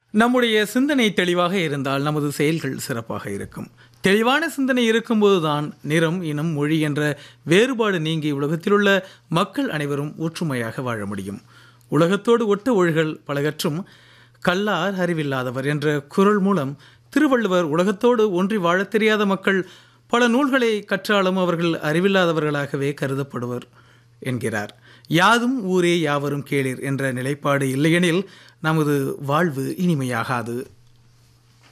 நம்முடைய சிந்தனை தெளிவாக இருந்தால் நமது செயல்கள் சிறப்பாக இருக்கும் தெளிவான சிந்தனை இருக்கும்போதுதான் நிறம் இனம் மொழி என்ற வேறுபாடு நீங்கி உலகத்திலுள்ள மக்கள் அனைவரும் ஒற்றுமையாக வாழ முடியும் உலகத்தோடு ஒட்ட ஒழுகல் பலகற்றும் கல்லார் அறிவில்லாதவர் என்ற குரல் மூலம் திருவள்ளுவர் உலகத்தோடு ஒன்றி வாழத் தெரியாத மக்கள் பல நூல்களை கற்றாலும் அவர்கள் அறிவில்லாதவர்களாகவே கருதப்படுவர் என்கிறார் யாதும் ஊரே யாவரும் கேளீர் என்ற நிலைப்பாடு இல்லையெனில் நமது வாழ்வு இனிமையாகாது